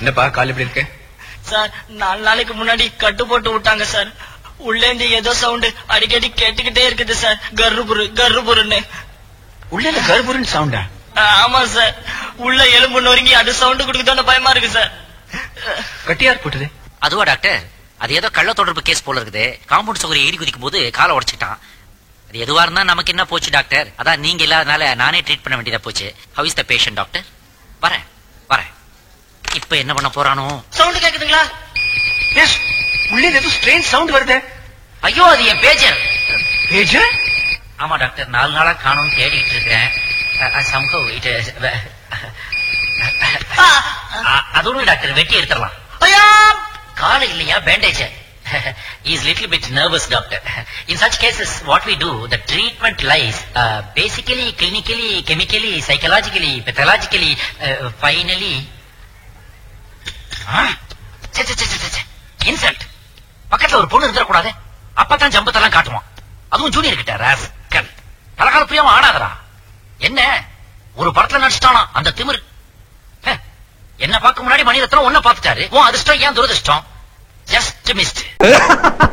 என்னப்பா கால் எப்படி இருக்கு சார் நாலு நாளைக்கு முன்னாடி கட்டு போட்டு விட்டாங்க சார் உள்ளே இருந்து ஏதோ சவுண்ட் அடிக்கடி கேட்டுக்கிட்டே இருக்குது சார் கர்ருபுரு கர்ருபுருன்னு உள்ள கர்ப்பூரன் சவுண்டா ஆ, ஆமா சார் உள்ள எலும்பு நொறுங்கி அது சவுண்ட் கொடுக்குதோன்னு பயமா இருக்கு சார் கட்டியார் போட்டது அதுவா டாக்டர் அது ஏதோ கள்ள தொடர்பு கேஸ் போல இருக்குது காம்பவுண்ட் சுவரை ஏறி குதிக்கும் போது காலை உடைச்சிட்டான் அது எதுவா இருந்தா நமக்கு என்ன போச்சு டாக்டர் அதான் நீங்க இல்லாதனால நானே ட்ரீட் பண்ண வேண்டியதா போச்சு how is the patient doctor வரேன் வரேன் இப்ப என்ன பண்ண போறானோ சவுண்ட் கேக்குதுங்களா எஸ் உள்ளே ஏதோ ஸ்ட்ரெயின் சவுண்ட் வருது ஐயோ அது என் பேஜர் பேஜர் ஆமா டாக்டர் நாலு நாளா காணும் தேடிட்டு இருக்கிறேன் சம்பவ் இட் அதுவும் டாக்டர் வெட்டி எடுத்துடலாம் ஐயா கால இல்லையா bandage is little bit nervous doctor in such cases what we do the treatment lies basically clinically chemically psychologically pathologically finally insult பக்கத்துல ஒரு பொண்ணு இருந்துடக்கூடாது அப்பதான் ஜம்பத்தெல்லாம் காட்டுவான் அதுவும் ஜூனியர் கிட்ட ராஸ்கல் தலகால பிரியாம ஆடாதடா என்ன ஒரு படத்துல நடிச்சிட்டானா அந்த திமிரு ஹே, என்ன பார்க்க முன்னாடி மணிரத்னம் ஒன்ன பார்த்துட்டாரு உன் அதிர்ஷ்டம் ஏன் துரதிர்ஷ்டம் ஜஸ்ட் மிஸ்ட்